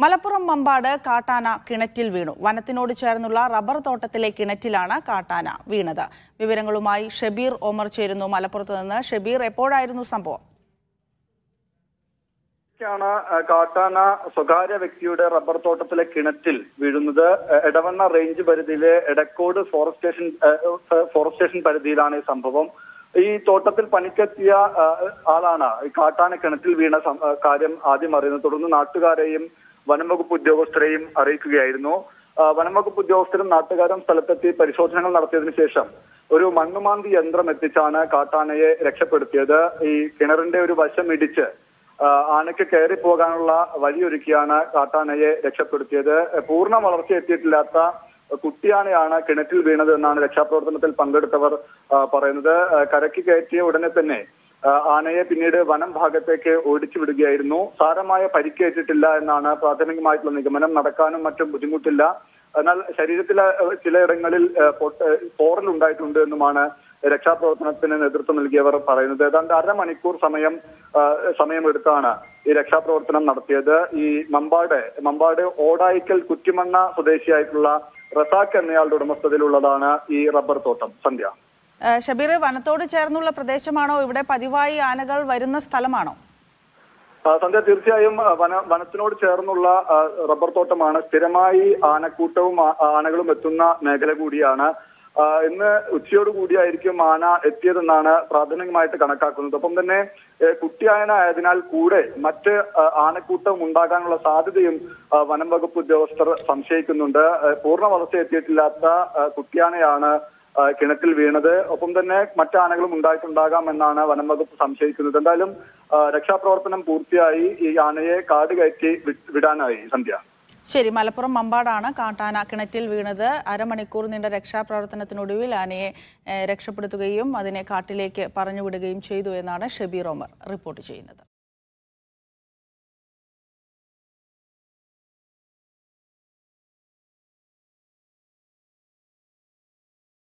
മലപ്പുറം മമ്പാട് കാട്ടാന കിണറ്റിൽ വീണു വനത്തിനോട് ചേർന്നുള്ള റബ്ബർ തോട്ടത്തിലെ കിണറ്റിലാണ് കാട്ടാന വീണത് വിവരങ്ങളുമായി ഷബീർ ഒമർ ചേരുന്നു മലപ്പുറത്ത് നിന്ന് ഷബീർ എപ്പോഴായിരുന്നു സംഭവം ാണ് കാട്ടാന സ്വകാര്യ വ്യക്തിയുടെ റബ്ബർ തോട്ടത്തിലെ കിണറ്റിൽ വീഴുന്നത് ഏഹ് എടവണ്ണ റേഞ്ച് പരിധിയിലെ എടക്കോട് ഫോറസ്റ്റ് സ്റ്റേഷൻ ഏഹ് ഫോറസ്റ്റ് സ്റ്റേഷൻ പരിധിയിലാണ് ഈ സംഭവം ഈ തോട്ടത്തിൽ പണിക്കെത്തിയ ഏഹ് ആളാണ് ഈ കാട്ടാന കിണറ്റിൽ വീണ സം- ഏഹ് കാര്യം ആദ്യം അറിയുന്നത് തുടർന്ന് നാട്ടുകാരെയും വനം വകുപ്പ് ഉദ്യോഗസ്ഥരെയും അറിയിക്കുകയായിരുന്നു ആ, വനം വകുപ്പ് ഉദ്യോഗസ്ഥരും നാട്ടുകാരും സ്ഥലത്തെത്തി പരിശോധനകൾ നടത്തിയതിനു ശേഷം ഒരു മണ്ണുമാന്തി യന്ത്രം എത്തിച്ചാണ് കാട്ടാനയെ രക്ഷപ്പെടുത്തിയത് ഈ കിണറിന്റെ ഒരു വശം ഇടിച്ച് ആ, ആനയ്ക്ക് കയറി പോകാനുള്ള വഴിയൊരുക്കിയാണ് കാട്ടാനയെ രക്ഷപ്പെടുത്തിയത് പൂർണ്ണ വളർച്ച എത്തിയിട്ടില്ലാത്ത കുട്ടിയാനയാണ് കിണറ്റിൽ വീണത് എന്നാണ് രക്ഷാപ്രവർത്തനത്തിൽ പങ്കെടുത്തവർ ആ, പറയുന്നത് ആ, കരയ്ക്ക് കയറ്റിയ ഉടനെ തന്നെ ആ, ആനയെ പിന്നീട് വനം ഭാഗത്തേക്ക് ഓടിച്ചു വിടുകയായിരുന്നു സാരമായ പരിക്കേറ്റിട്ടില്ല എന്നാണ് പ്രാഥമികമായിട്ടുള്ള നിഗമനം നടക്കാനും മറ്റും ബുദ്ധിമുട്ടില്ല എന്നാൽ ശരീരത്തിലെ ഏഹ്, ചിലയിടങ്ങളിൽ ഏഹ്, പൊട്ട- പോറൽ ഉണ്ടായിട്ടുണ്ട് എന്നുമാണ് രക്ഷാപ്രവർത്തനത്തിന് നേതൃത്വം നൽകിയവർ പറയുന്നത് ഏതാണ്ട് അരമണിക്കൂർ സമയം ആ, സമയമെടുത്താണ് ഈ രക്ഷാപ്രവർത്തനം നടത്തിയത് ഈ മമ്പാട് മമ്പാട് ഓടായിക്കൽ കുറ്റിമണ്ണ സ്വദേശിയായിട്ടുള്ള റസാഖ് എന്നയാളുടെ ഉടമസ്ഥതയിലുള്ളതാണ് ഈ റബ്ബർ തോട്ടം സന്ധ്യ ഏഹ് ഷബീർ വനത്തോട് ചേർന്നുള്ള പ്രദേശമാണോ ഇവിടെ പതിവായി ആനകൾ വരുന്ന സ്ഥലമാണോ ആ, സന്ധ്യ തീർച്ചയായും ആ, വന വനത്തിനോട് ചേർന്നുള്ള ആ, റബ്ബർ തോട്ടമാണ് സ്ഥിരമായി ആനക്കൂട്ടവും ആ- ആനകളും എത്തുന്ന മേഖല കൂടിയാണ് ആ, ഇന്ന് ഉച്ചയോട് കൂടിയായിരിക്കും ആന എത്തിയതെന്നാണ് പ്രാഥമികമായിട്ട് കണക്കാക്കുന്നത് ഒപ്പം തന്നെ ഏ, കുട്ടിയാന ആയതിനാൽ കൂടെ മറ്റ് ആ, ആനക്കൂട്ടം ഉണ്ടാകാനുള്ള സാധ്യതയും ആ, വനം വകുപ്പ് ഉദ്യോഗസ്ഥർ സംശയിക്കുന്നുണ്ട് ഏ, പൂർണ്ണ വളർച്ച എത്തിയിട്ടില്ലാത്ത ആ, കുട്ടിയാനയാണ് ആ, കിണറ്റിൽ വീണത് ഒപ്പം തന്നെ മറ്റ് ആനകളും ഉണ്ടായിട്ടുണ്ടാകാം എന്നാണ് വനം വകുപ്പ് സംശയിക്കുന്നത് എന്തായാലും ആ, രക്ഷാപ്രവർത്തനം പൂർത്തിയായി ഈ ആനയെ കാട് കയറ്റി വി- വിടാനായി സന്ധ്യ ശരി മലപ്പുറം മമ്പാടാണ് കാട്ടാന കിണറ്റിൽ വീണത് അരമണിക്കൂർ നീണ്ട രക്ഷാപ്രവർത്തനത്തിനൊടുവിൽ ആനയെ ഏഹ് രക്ഷപ്പെടുത്തുകയും അതിനെ കാട്ടിലേക്ക് പറഞ്ഞുവിടുകയും ചെയ്തു എന്നാണ് ഷബീർ ഒമർ റിപ്പോർട്ട് ചെയ്യുന്നത്